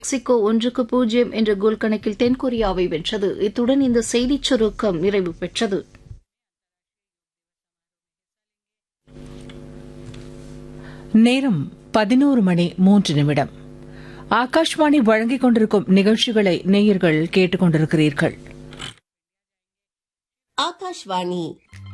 Mexico ஒன்றுக்கு பூஜ்ஜியம் என்ற கோல் கணக்கில் தென்கொரியாவை வென்றது இத்துடன் இந்த செய்திச் சுருக்கம் நிறைவு பெற்றது நேரம் பதினோரு மணி மூன்று நிமிடம் ஆகாஷ்வாணி வழங்கிக் கொண்டிருக்கும் நிகழ்ச்சிகளை நேயர்கள் கேட்டுக்கொண்டிருக்கிறீர்கள் ஆகாஷ்வாணி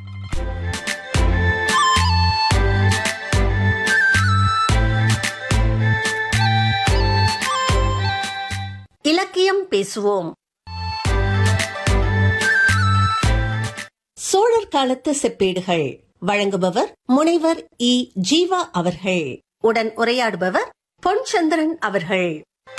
இலக்கியம் பேசுவோம் சோழர் காலத்து செப்பேடுகள் வழங்குபவர் முனைவர் இ ஜீவா அவர்கள் உடன் உரையாடுபவர் பொன்சந்திரன் அவர்கள்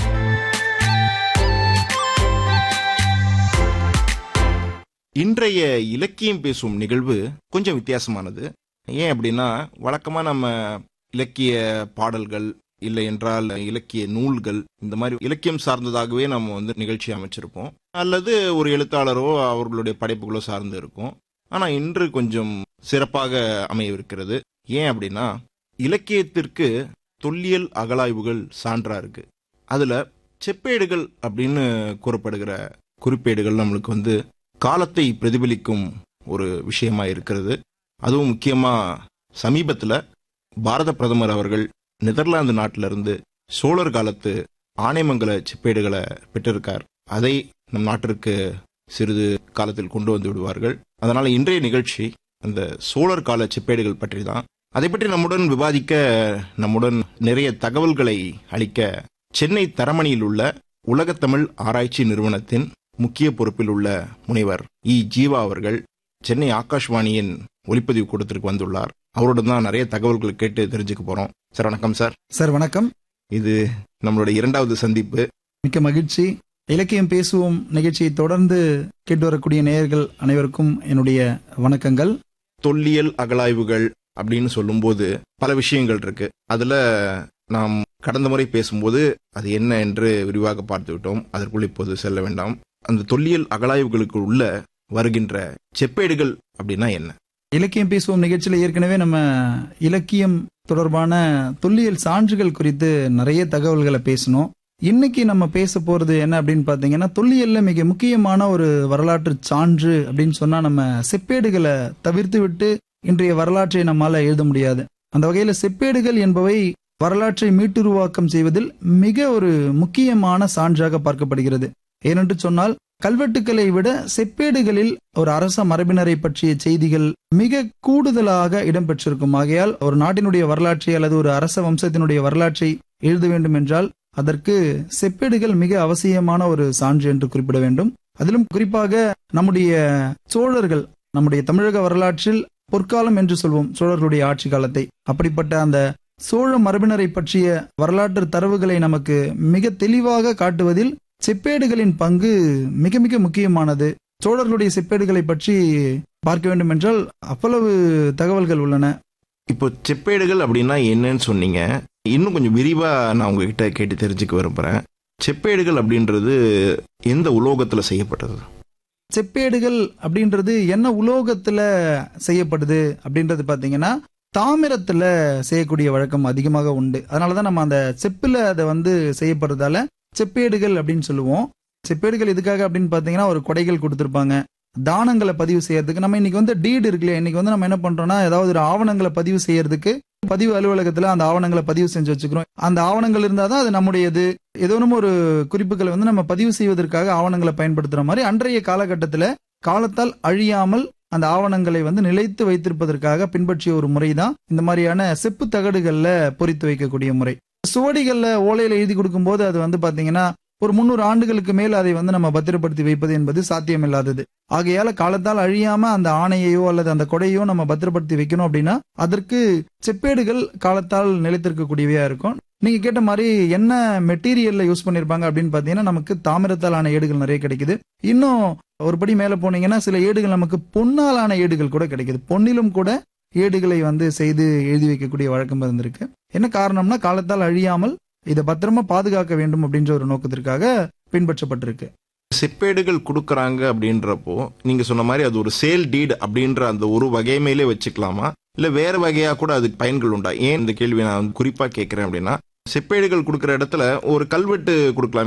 இன்றைய இலக்கியம் பேசும் நிகழ்வு கொஞ்சம் வித்தியாசமானது ஏன் அப்படின்னா வழக்கமா நம்ம இலக்கிய பாடல்கள் இல்லை என்றால் இலக்கிய நூல்கள் இந்த மாதிரி இலக்கியம் சார்ந்ததாகவே நம்ம வந்து நிகழ்ச்சி அமைச்சிருப்போம் அல்லது ஒரு எழுத்தாளரோ அவர்களுடைய படைப்புகளோ சார்ந்து இருக்கும் ஆனா இன்று கொஞ்சம் சிறப்பாக அமையவிருக்கிறது ஏன் அப்படின்னா இலக்கியத்திற்கு தொல்லியல் அகலாய்வுகள் சான்றா இருக்கு அதுல செப்பேடுகள் அப்படின்னு கூறப்படுகிற குறிப்பேடுகள் நம்மளுக்கு வந்து காலத்தை பிரதிபலிக்கும் ஒரு விஷயமா இருக்கிறது அதுவும் முக்கியமா சமீபத்துல பாரத பிரதமர் அவர்கள் நெதர்லாந்து நாட்டிலிருந்து சோழர் காலத்து ஆனைமங்கல செப்பேடுகளை பெற்றிருக்கார் அதை நம் நாட்டிற்கு சிறிது காலத்தில் கொண்டு வந்து விடுவார்கள் அதனால இன்றைய நிகழ்ச்சி அந்த சோழர் கால செப்பேடுகள் பற்றி தான் அதை பற்றி நம்முடன் விவாதிக்க நம்முடன் நிறைய தகவல்களை அளிக்க சென்னை தரமணியில் உள்ள உலகத்தமிழ் ஆராய்ச்சி நிறுவனத்தின் முக்கிய பொறுப்பில் உள்ள முனைவர் இ ஜீவா அவர்கள் சென்னை ஆகாஷ்வாணியின் ஒலிப்பதிவு கூடத்திற்கு வந்துள்ளார் அவருடன் தான் நிறைய தகவல்கள் கேட்டு தெரிஞ்சுக்க போறோம் சார் வணக்கம் சார் சார் வணக்கம் இது நம்மளுடைய இரண்டாவது சந்திப்பு மிக்க மகிழ்ச்சி இலக்கியம் பேசுவோம் நிகழ்ச்சியை தொடர்ந்து கேட்டு வரக்கூடிய நேயர்கள் அனைவருக்கும் என்னுடைய வணக்கங்கள் தொல்லியல் அகலாய்வுகள் அப்படின்னு சொல்லும்போது பல விஷயங்கள் இருக்கு அதுல நாம் கடந்த முறை பேசும்போது அது என்ன என்று விரிவாக பார்த்து விட்டோம் அதற்குள் இப்போது செல்ல வேண்டாம் அந்த தொல்லியல் அகலாய்வுகளுக்கு உள்ள வருகின்ற செப்பேடுகள் அப்படின்னா என்ன இலக்கியம் பேசுவோம் நிகழ்ச்சியில ஏற்கனவே நம்ம இலக்கியம் தொடர்பான தொல்லியல் சான்றுகள் குறித்து நிறைய தகவல்களை பேசணும் இன்னைக்கு நம்ம பேச போறது என்ன அப்படின்னு பாத்தீங்கன்னா தொல்லியல்ல மிக முக்கியமான ஒரு வரலாற்று சான்று அப்படின்னு சொன்னா நம்ம செப்பேடுகளை தவிர்த்து விட்டு இன்றைய வரலாற்றை நம்மால எழுத முடியாது அந்த வகையில செப்பேடுகள் என்பவை வரலாற்றை மீட்டுருவாக்கம் செய்வதில் மிக ஒரு முக்கியமான சான்றாக பார்க்கப்படுகிறது ஏனென்று சொன்னால் கல்வெட்டுக்களை விட செப்பேடுகளில் ஒரு அரச மரபினரை பற்றிய செய்திகள் மிக கூடுதலாக இடம்பெற்றிருக்கும் ஆகையால் ஒரு நாட்டினுடைய வரலாற்றை அல்லது ஒரு அரச வம்சத்தினுடைய வரலாற்றை எழுத வேண்டும் என்றால் அதற்கு செப்பேடுகள் மிக அவசியமான ஒரு சான்று என்று குறிப்பிட வேண்டும் அதிலும் குறிப்பாக நம்முடைய சோழர்கள் நம்முடைய தமிழக வரலாற்றில் பொற்காலம் என்று சொல்வோம் சோழர்களுடைய ஆட்சி காலத்தை அப்படிப்பட்ட அந்த சோழ மரபினரை பற்றிய வரலாற்று தரவுகளை நமக்கு மிக தெளிவாக காட்டுவதில் செப்பேடுகளின் பங்கு மிக மிக முக்கியமானது சோழர்களுடைய செப்பேடுகளை பற்றி பார்க்க வேண்டும் என்றால் அவ்வளவு தகவல்கள் உள்ளன இப்போ செப்பேடுகள் அப்படின்னா என்னன்னு சொன்னீங்க இன்னும் கொஞ்சம் விரிவா நான் உங்ககிட்ட கேட்டு தெரிஞ்சுக்க விரும்புறேன் செப்பேடுகள் அப்படின்றது எந்த உலோகத்துல செய்யப்பட்டது செப்பேடுகள் அப்படின்றது என்ன உலோகத்துல செய்யப்படுது அப்படின்றது பாத்தீங்கன்னா தாமிரத்துல செய்யக்கூடிய வழக்கம் அதிகமாக உண்டு அதனாலதான் நம்ம அந்த செப்புல அதை வந்து செய்யப்படுறதால செப்பேடுகள் அப்படின்னு சொல்லுவோம் செப்பேடுகள் எதுக்காக அப்படின்னு பாத்தீங்கன்னா ஒரு கொடைகள் கொடுத்திருப்பாங்க தானங்களை பதிவு செய்யறதுக்கு நம்ம இன்னைக்கு வந்து டீடு இருக்குல்ல இன்னைக்கு வந்து நம்ம என்ன பண்றோம்னா ஏதாவது ஒரு ஆவணங்களை பதிவு செய்யறதுக்கு பதிவு அலுவலகத்துல அந்த ஆவணங்களை பதிவு செஞ்சு வச்சுக்கிறோம் அந்த ஆவணங்கள் இருந்தாதான் அது நம்முடையது ஏதோ ஒரு குறிப்புகளை வந்து நம்ம பதிவு செய்வதற்காக ஆவணங்களை பயன்படுத்துற மாதிரி அன்றைய காலகட்டத்துல காலத்தால் அழியாமல் அந்த ஆவணங்களை வந்து நிலைத்து வைத்திருப்பதற்காக பின்பற்றிய ஒரு முறை தான் இந்த மாதிரியான செப்பு தகடுகள்ல பொறித்து வைக்கக்கூடிய முறை சுவடிகள்ல ஓலையில எழுதி கொடுக்கும் போது அது வந்து பாத்தீங்கன்னா ஒரு முன்னூறு ஆண்டுகளுக்கு மேல் அதை வந்து நம்ம பத்திரப்படுத்தி வைப்பது என்பது சாத்தியமில்லாதது ஆகையால காலத்தால் அழியாம அந்த ஆணையையோ அல்லது அந்த கொடையோ நம்ம பத்திரப்படுத்தி வைக்கணும் அப்படின்னா அதற்கு செப்பேடுகள் காலத்தால் நிலைத்திருக்கக்கூடியவையா இருக்கும் நீங்க கேட்ட மாதிரி என்ன மெட்டீரியல்ல யூஸ் பண்ணிருப்பாங்க அப்படின்னு பாத்தீங்கன்னா நமக்கு தாமிரத்தால் ஆன ஏடுகள் நிறைய கிடைக்குது இன்னும் ஒரு படி மேல போனீங்கன்னா சில ஏடுகள் நமக்கு பொன்னாலான ஏடுகள் கூட கிடைக்குது பொன்னிலும் கூட ஏடுகளை வந்து செய்து எழுதி வைக்கக்கூடிய வழக்கம் இருந்திருக்கு என்ன காரணம்னா காலத்தால் அழியாமல் இதை பத்திரமா பாதுகாக்க வேண்டும் அப்படின்ற ஒரு நோக்கத்திற்காக பின்பற்றப்பட்டிருக்கு செப்பேடுகள் கொடுக்கறாங்க அப்படின்றப்போ நீங்க சொன்ன மாதிரி அது ஒரு சேல் டீட் அப்படின்ற அந்த ஒரு வகைமையிலே வச்சுக்கலாமா இல்ல வேற வகையா கூட அதுக்கு பயன்கள் உண்டா ஏன் இந்த கேள்வி நான் குறிப்பா கேட்கிறேன் அப்படின்னா செப்பேடுகள் கொடுக்குற இடத்துல ஒரு கல்வெட்டு கொடுக்கலாம்